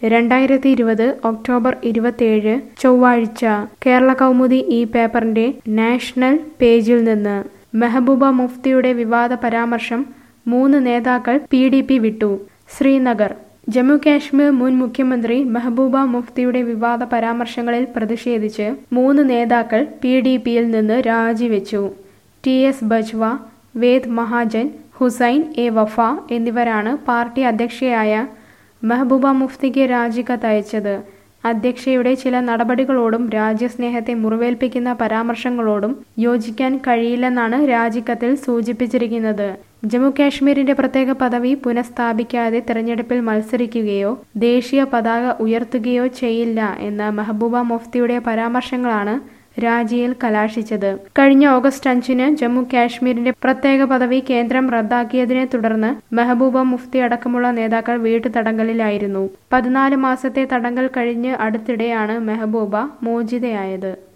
രണ്ടായിരത്തി ഇരുപത് ഒക്ടോബർ ഇരുപത്തിയേഴ് ചൊവ്വാഴ്ച കേരള കൗമുദി ഈ പേപ്പറിന്റെ നാഷണൽ പേജിൽ നിന്ന് മെഹബൂബ മുഫ്തിയുടെ വിവാദ പരാമർശം മൂന്ന് നേതാക്കൾ പി ഡി പി വിട്ടു ശ്രീനഗർ ജമ്മു കാശ്മീർ മുൻ മുഖ്യമന്ത്രി മെഹബൂബ മുഫ്തിയുടെ വിവാദ പരാമർശങ്ങളിൽ പ്രതിഷേധിച്ച് മൂന്ന് നേതാക്കൾ പി ഡി പിയിൽ നിന്ന് രാജിവെച്ചു T S Bajwa Ved Mahajan Hussain A Wafa എന്നിവരാണ് പാർട്ടി അധ്യക്ഷയായ മെഹബൂബ മുഫ്തിക്ക് രാജിക്കത്തയച്ചത് അധ്യക്ഷയുടെ ചില നടപടികളോടും രാജ്യസ്നേഹത്തെ മുറിവേൽപ്പിക്കുന്ന പരാമർശങ്ങളോടും യോജിക്കാൻ കഴിയില്ലെന്നാണ് രാജിക്കത്തിൽ സൂചിപ്പിച്ചിരിക്കുന്നത് ജമ്മു കാശ്മീരിന്റെ പ്രത്യേക പദവി പുനഃസ്ഥാപിക്കാതെ തെരഞ്ഞെടുപ്പിൽ മത്സരിക്കുകയോ ദേശീയ പതാക ഉയർത്തുകയോ ചെയ്യില്ല എന്ന മെഹബൂബ മുഫ്തിയുടെ പരാമർശങ്ങളാണ് രാജിയിൽ കലാശിച്ചത് കഴിഞ്ഞ ഓഗസ്റ്റ് അഞ്ചിന് ജമ്മു കാശ്മീരിന്റെ പ്രത്യേക പദവി കേന്ദ്രം റദ്ദാക്കിയതിനെ തുടർന്ന് മെഹബൂബ മുഫ്തി അടക്കമുള്ള നേതാക്കൾ വീട്ടുതടങ്കലിലായിരുന്നു പതിനാല് മാസത്തെ തടങ്കൽ കഴിഞ്ഞ് അടുത്തിടെയാണ് മെഹബൂബ മോചിതയായത്